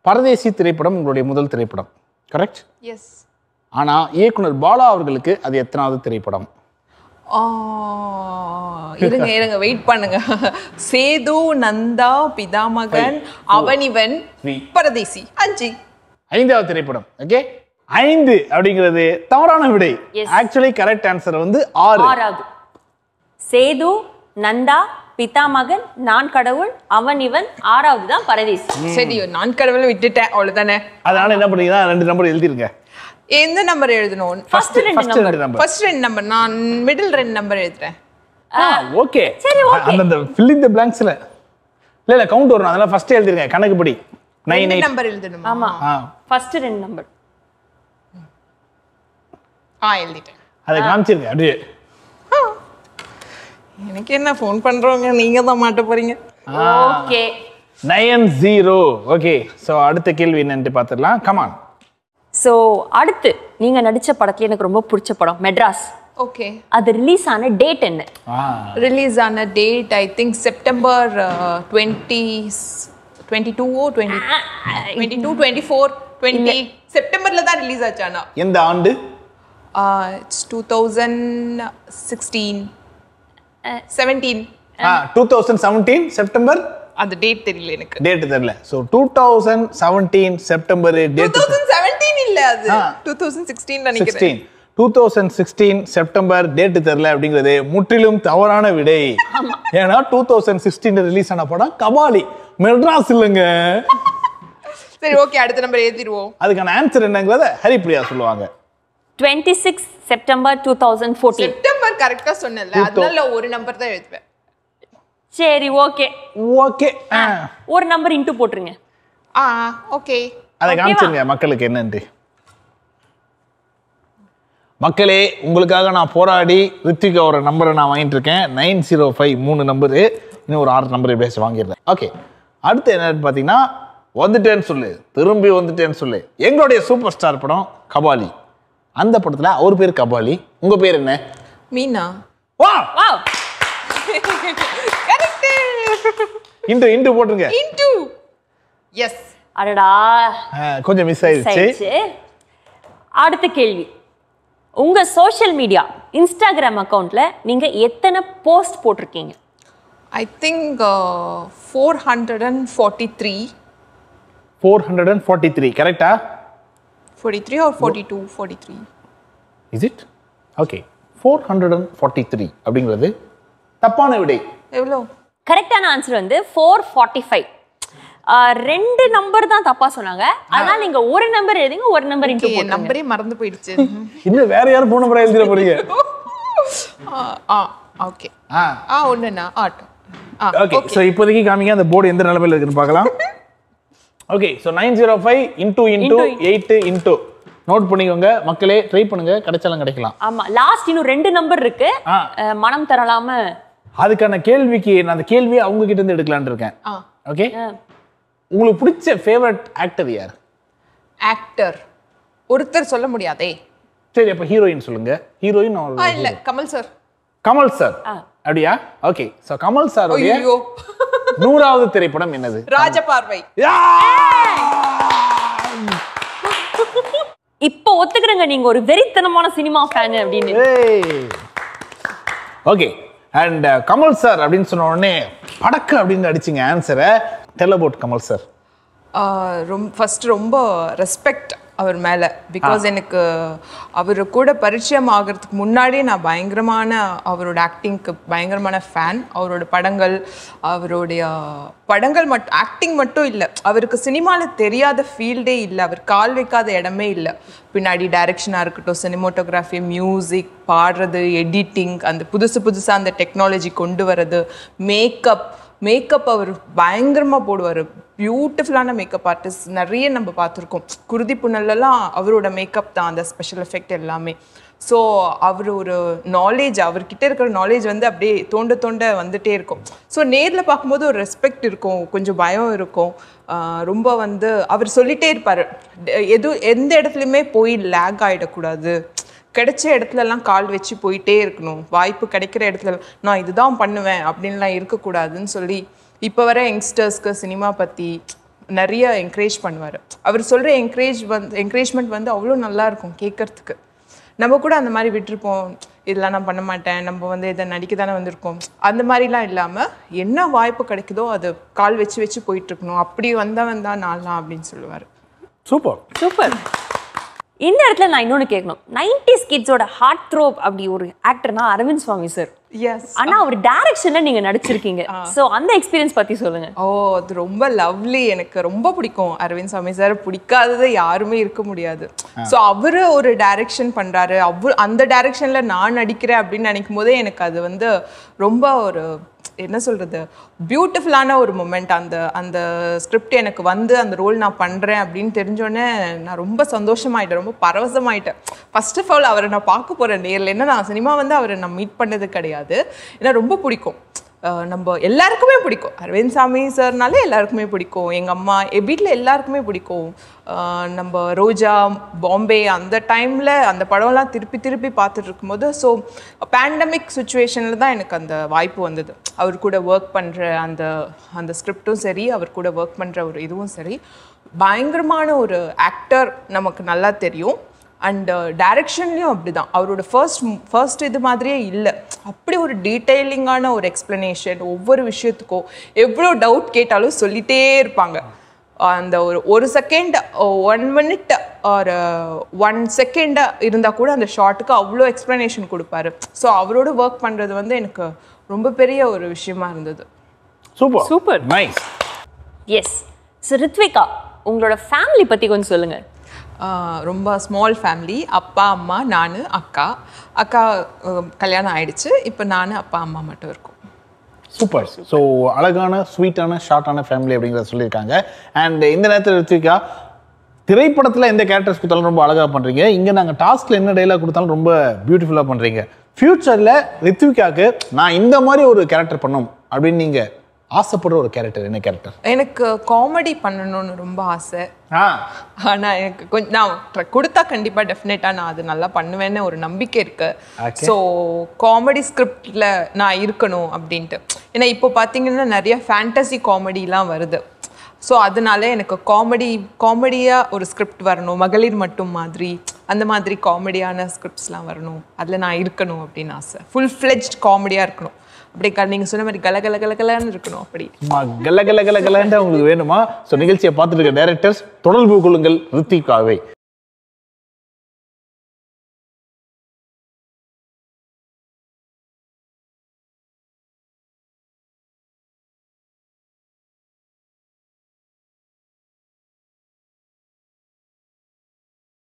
பரதேசி திரைப்படம் உங்களுடைய முதல் திரைப்படம் கரெக்ட் எஸ் ஆனா இயக்குனர் பாலா அவர்களுக்கு அது எத்தனாவது திரைப்படம் இருங்க இருங்க வெயிட் பண்ணுங்க சேது நந்தா பிதாமகன் அவனிவன் Three. பரதேசி அஞ்சு ஐந்தாவது திரைப்படம் ஓகே ஐந்து அப்படிங்கிறது தவறான விடை Yes. ஆக்சுவலி கரெக்ட் ஆன்சர் வந்து ஆறு ஆறாவது சேது நந்தா பிதாமகன் நான் கடவுள் அவன் இவன் ஆறாவது தான் பரதேசி சரி நான் கடவுளை விட்டுட்டேன் அவ்வளவுதானே அதனால என்ன பண்ணீங்கன்னா ரெண்டு நம்பர் எழுதிருங்க எந்த நம்பர் எழுதணும் ஃபர்ஸ்ட் ரெண்டு ஃபர்ஸ்ட் நம்பர் ரெண்டு நம்பர் ஃபர்ஸ்ட் ரெண்டு நம்பர் நான் மிடில் ரெண்டு நம்பர் எழுதுறேன் ஓகே சரி, okay. அந்த ஃபில்லிங் த பிளாங்க்ஸ்ல இல்ல இல்ல கவுண்ட் வரும் அதெல்லாம் ஃபர்ஸ்ட் எழுதிருங்க கணக்குப்படி நைன் ரெண்டு எயிட் நம்பர் எழுதணுமா ஆமா ஆ ஃபர்ஸ்ட் ரெண்டு நம்பர் ஆ எழுதிட்டேன் அதை காமிச்சிருங்க அப்படியே எனக்கு என்ன ஃபோன் பண்றவங்க நீங்க தான் மாட்ட போறீங்க okay nine zero okay so அடுத்த கேள்வி என்னன்ட்டு பார்த்துடலாம் கமான் ஸோ அடுத்து நீங்க நடிச்ச படத்துல எனக்கு ரொம்ப பிடிச்ச படம் மெட்ராஸ் ஓகே அது ரிலீஸ் ஆன டேட் என்ன ஆ ரிலீஸ் ஆன date I think September twenty twenty two twenty twenty two twenty four twenty செப்டம்பர்ல தான் ரிலீஸ் ஆச்சு ஆனா எந்த ஆண்டு it's two thousand sixteen seventeen ah two thousand seventeen September அந்த டேட் தெரியல எனக்கு டேட் தெரியல so two thousand seventeen September two date thousand seventeen இல்ல அது ஆ. டூ தௌசண்ட் சிக்ஸ்டீன் நினைக்கிறேன் sixteen two thousand sixteen September date தெரில அப்படிங்கிறது முற்றிலும் தவறான விடை ஏன்னா டூ தௌசண்ட் சிக்ஸ்டீன் ரிலீஸ் ஆன படம் கபாலி மெட்ராஸ் இல்லைங்க சரி ஓகே அடுத்த நம்பர் எழுதிடுவோம் அதுக்கான ஆன்சர் என்னங்கிறத ஹரிப்ரியா சொல்லுவாங்க twenty six September two thousand fourteen September கரெக்டா சொன்னல அதனால ஒரு நம்பர் தான் எழுதுவேன் சரி ஓகே ஓகே ஒரு நம்பர் இன்ட்டு போட்டுருங்க ஆ ஓகே அதை காமிச்சிருங்க மக்களுக்கு என்னன்ட்டு மக்களே உங்களுக்காக நான் போராடி ரித்விகாவோட நம்பரை நான் வாங்கிட்டு இருக்கேன் நைன் ஜீரோ ஃபைவ் மூணு நம்பரு இன்னும் ஒரு ஆறு நம்பர் பேசி வாங்கிடுறேன் ஓகே அடுத்து என்னன்னு பார்த்தீங்கன்னா வந்துட்டேன்னு சொல்லு திரும்பி வந்துட்டேன்னு சொல்லு எங்களுடைய சூப்பர் ஸ்டார் படம் கபாலி அந்த படத்துல அவர் பேர் கபாலி உங்க பேர் என்ன மீனா வா வாவ் கரெக்ட் இன்று இன்று போட்டுருங்க இன்டு எஸ் அடடா ஆ, கொஞ்சம் மிஸ் ஆயிடுச்சு ஆயிடுச்சு அடுத்த கேள்வி உங்க சோஷியல் மீடியா இன்ஸ்டாகிராம் அக்கவுண்ட்ல நீங்க எத்தனை போஸ்ட் போட்டிருக்கீங்க I think four hundred and forty three four hundred and forty three கரெக்டா forty three or forty two forty three is it okay four hundred and forty three அப்படிங்கிறது தப்பான விடை எவ்வளோ கரெக்டான ஆன்சர் வந்து ஃபோர் ஃபார்ட்டி ஃபைவ் ரெண்டு number தான் தப்பா சொன்னாங்க அதனால நீங்க ஒரு நம்பர் எழுதிங்க ஒரு நம்பர் இன்ட்டு என் போட்டுருங்க நம்பரே மறந்து போயிடுச்சு இன்னும் வேற யாரும் போன முறை எழுதிட போறீங்க ஆ, ஆ ஓகே ஆ ஆ ஒன்றுண்ணா ஆட்டோ ஆ ஓகே ஸோ இப்போதைக்கு காமிங்க அந்த போர்டு எந்த நிலமையில இருக்குன்னு பார்க்கலாம் okay so nine zero five into into eight into note பண்ணிக்கோங்க மக்களே ட்ரை பண்ணுங்க கிடைச்சாலும் கிடைக்கலாம் ஆமா லாஸ்ட் இன்னும் ரெண்டு நம்பர் இருக்கு ஆ. அஹ், மனம் தரலாம அதுக்கான கேள்விக்கு நான் அந்த கேள்வியை அவங்க கிட்ட இருந்து எடுக்கலாம்னு இருக்கேன் ஆ ஓகே உங்களுக்கு பிடிச்ச ஃபேவரட் ஆக்டர் யார் ஆக்டர் ஒருத்தர் சொல்ல முடியாதே சரி அப்போ ஹீரோயின் சொல்லுங்க ஹீரோயின் ஆ இல்ல கமல் சார் கமல் சார் அப்படியா ஓகே ஸோ கமல் சாருடைய ஐயோ நூறாவது திரைப்படம் என்னது ராஜபார்வை இப்போ ஒத்துக்கிறங்க நீங்க ஒரு வெறித்தனமான சினிமா ஃபேன் அப்படின்னு ஓகே அண்ட் கமல் சார் அப்படின்னு சொன்ன உடனே படக்கு அப்படின்னு அடிச்சிங்க ஆன்சரை டெல் அபவுட் கமல் சார் ரொம்ப ஃபர்ஸ்ட் ரொம்ப ரெஸ்பெக்ட் அவர் மேலே பிகாஸ் எனக்கு அவர் கூட பரிச்சயம் ஆகிறதுக்கு முன்னாடியே நான் பயங்கரமான அவரோட ஆக்டிங்க்கு பயங்கரமான ஃபேன் அவரோட படங்கள் அவருடைய படங்கள் மட்டும் ஆக்டிங் மட்டும் இல்லை அவருக்கு சினிமாவில் தெரியாத ஃபீல்டே இல்லை அவர் கால் வைக்காத இடமே இல்லை பின்னாடி டைரக்ஷனாக இருக்கட்டும் சினிமோட்டோகிராஃபி மியூசிக் பாடுறது எடிட்டிங் அந்த புதுசு புதுசாக அந்த டெக்னாலஜி கொண்டு வர்றது மேக்கப் மேக்கப் அவர் பயங்கரமாக போடுவார் பியூட்டிஃபுல்லான மேக்கப் ஆர்டிஸ்ட் நிறைய நம்ம பார்த்துருக்கோம் குருதி புனல்லலாம் அவரோட மேக்கப் தான் அந்த ஸ்பெஷல் எஃபெக்ட் எல்லாமே ஸோ அவர் ஒரு நாலேஜ் அவர்கிட்ட இருக்கிற நாலேஜ் வந்து அப்படியே தோண்ட தோண்ட வந்துட்டே இருக்கும் ஸோ நேரில் பார்க்கும்போது ஒரு ரெஸ்பெக்ட் இருக்கும் கொஞ்சம் பயம் இருக்கும் ஆஹ் ரொம்ப வந்து அவர் சொல்லிட்டே இருப்பார் எது எந்த இடத்துலையுமே போய் லேக் ஆகிடக்கூடாது கிடைச்ச இடத்துலலாம் கால் வச்சு போயிட்டே இருக்கணும் வாய்ப்பு கிடைக்கிற இடத்துல நான் இதுதான் பண்ணுவேன் அப்படின்லாம் இருக்கக்கூடாதுன்னு சொல்லி இப்போ வர யங்ஸ்டர்ஸ்க்கு சினிமா பற்றி நிறைய என்கரேஜ் பண்ணுவார் அவர் சொல்கிற என்கரேஜ் வந்து என்கரேஜ்மெண்ட் வந்து அவ்வளோ நல்லா இருக்கும் கேட்கறதுக்கு நம்ம கூட அந்த மாதிரி விட்டுருப்போம் இதெல்லாம் நான் பண்ண மாட்டேன் நம்ம வந்து இதை நடிக்க தானே வந்திருக்கோம் அந்த மாதிரிலாம் இல்லாமல் என்ன வாய்ப்பு கிடைக்குதோ அது கால் வச்சு வச்சு போயிட்டு இருக்கணும் அப்படி வந்தவன் தான் நான்லாம் அப்படின்னு சொல்லுவார் சூப்பர் சூப்பர் இந்த இடத்துல நான் இன்னொன்னு கேட்கணும் நைன்டிஸ் கிட்ஸோட ஹார்ட் த்ரோப் அப்படி ஒரு ஆக்டர்னா அரவிந்த் சுவாமி சார் எஸ் ஆனா அவர் டைரக்ஷன்ல நீங்க நடிச்சிருக்கீங்க சோ அந்த எக்ஸ்பீரியன்ஸ் பத்தி சொல்லுங்க ஓ அது ரொம்ப லவ்லி எனக்கு ரொம்ப பிடிக்கும் அரவிந்த் சாமி சார் பிடிக்காதது யாருமே இருக்க முடியாது ஸோ அவரு ஒரு டைரக்ஷன் பண்றாரு அவர் அந்த டைரக்ஷன்ல நான் நடிக்கிறேன் அப்படின்னு நினைக்கும் போதே எனக்கு அது வந்து ரொம்ப ஒரு என்ன சொல்றது பியூட்டிஃபுல்லான ஒரு மொமெண்ட் அந்த அந்த ஸ்கிரிப்ட் எனக்கு வந்து அந்த ரோல் நான் பண்றேன் அப்படின்னு தெரிஞ்சோடனே நான் ரொம்ப சந்தோஷமாயிட்டேன் ரொம்ப பரவசமாயிட்டேன் ஃபர்ஸ்ட் ஆஃப் ஆல் அவரை நான் பார்க்க போறேன் நேரில் என்ன நான் சினிமா வந்து அவரை நான் மீட் பண்ணது கிடையாது ஏன்னா ரொம்ப பிடிக்கும் அஹ் நம்ம எல்லாருக்குமே பிடிக்கும் அரவிந்த் சாமி சார்னாலே எல்லாருக்குமே பிடிக்கும் எங்கள் அம்மா என் வீட்டில் எல்லாருக்குமே பிடிக்கும் அஹ் நம்ம ரோஜா பாம்பே அந்த டைமில் அந்த படம்லாம் திருப்பி திருப்பி பார்த்துட்டு இருக்கும்போது ஸோ பேண்டமிக் சுச்சுவேஷனில் தான் எனக்கு அந்த வாய்ப்பு வந்தது அவர் கூட ஒர்க் பண்ணுற அந்த அந்த ஸ்கிரிப்டும் சரி அவர் கூட ஒர்க் பண்ணுற ஒரு இதுவும் சரி பயங்கரமான ஒரு ஆக்டர் நமக்கு நல்லா தெரியும் அண்ட் டைரக்ஷன்லேயும் அப்படிதான் அவரோட ஃபர்ஸ்ட் ஃபர்ஸ்ட் இது மாதிரியே இல்லை அப்படி ஒரு டீட்டெயிலிங்கான ஒரு எக்ஸ்ப்ளனேஷன் ஒவ்வொரு விஷயத்துக்கும் எவ்வளோ டவுட் கேட்டாலும் சொல்லிட்டே இருப்பாங்க அந்த ஒரு ஒரு செகண்ட் ஒன் மினிட் ஒரு ஒன் செகண்ட் இருந்தால் கூட அந்த ஷார்ட்டுக்கு அவ்வளோ எக்ஸ்ப்ளனேஷன் கொடுப்பாரு ஸோ அவரோட ஒர்க் பண்ணுறது வந்து எனக்கு ரொம்ப பெரிய ஒரு விஷயமா இருந்தது super Super. Nice yes so Rithvika உங்களோட ஃபேமிலி பத்தி கொஞ்சம் சொல்லுங்க ஆஹ் ரொம்ப ஸ்மால் ஃபேமிலி அப்பா அம்மா நான் அக்கா அக்கா அஹ், கல்யாணம் ஆயிடுச்சு இப்போ நான் அப்பா அம்மா மட்டும் இருக்கோம் சூப்பர் ஸோ அழகான ஸ்வீட்டான ஷார்ட்டான ஃபேமிலி அப்படிங்கிறத சொல்லியிருக்காங்க அண்ட் இந்த நேரத்தில் ரித்விகா திரைப்படத்தில் எந்த கேரக்டர்ஸ் கொடுத்தாலும் ரொம்ப அழகாக பண்ணுறீங்க இங்கே நாங்கள் டாஸ்கில் என்ன டைலாக் கொடுத்தாலும் ரொம்ப பியூட்டிஃபுல்லாக பண்ணுறீங்க ஃப்யூச்சரில் ரித்விகாக்கு நான் இந்த மாதிரி ஒரு கேரக்டர் பண்ணும் அப்படின்னு நீங்கள் ஆசைப்படுற ஒரு கேரக்டர் என்ன கேரக்டர் எனக்கு காமெடி பண்ணணும்னு ரொம்ப ஆசை ஆ ஆனால் எனக்கு கொஞ்சம் நான் try- கொடுத்தா கண்டிப்பாக டெஃபினட்டாக நான் அது நல்லா பண்ணுவேன்னு ஒரு நம்பிக்கை இருக்கு Okay. ஸோ காமெடி ஸ்கிரிப்டில் நான் இருக்கணும் அப்படின்ட்டு ஏன்னா இப்போ பார்த்தீங்கன்னா நிறைய ஃபேண்டசி காமெடிலாம் வருது ஸோ அதனால எனக்கு காமெடி காமெடியாக ஒரு ஸ்கிரிப்ட் வரணும் மகளிர் மட்டும் மாதிரி அந்த மாதிரி காமெடியான ஸ்கிரிப்ட்ஸ்லாம் வரணும் அதில் நான் இருக்கணும் அப்படின்னு ஆசை ஃபுல் ஃப்ளெஜ்ட் காமெடியாக இருக்கணும் அப்படி க- நீங்க சொன்ன மாதிரி கல கல கல கலன்னு இருக்கணும் அப்படி சும்மா கல கல கல கலன்ட்டு உங்களுக்கு வேணுமா ஸோ நிகழ்ச்சியை பார்த்துட்டு இருக்க டேரக்டர்ஸ் தொடர்பு கொள்ளுங்கள் ரித்திகாவை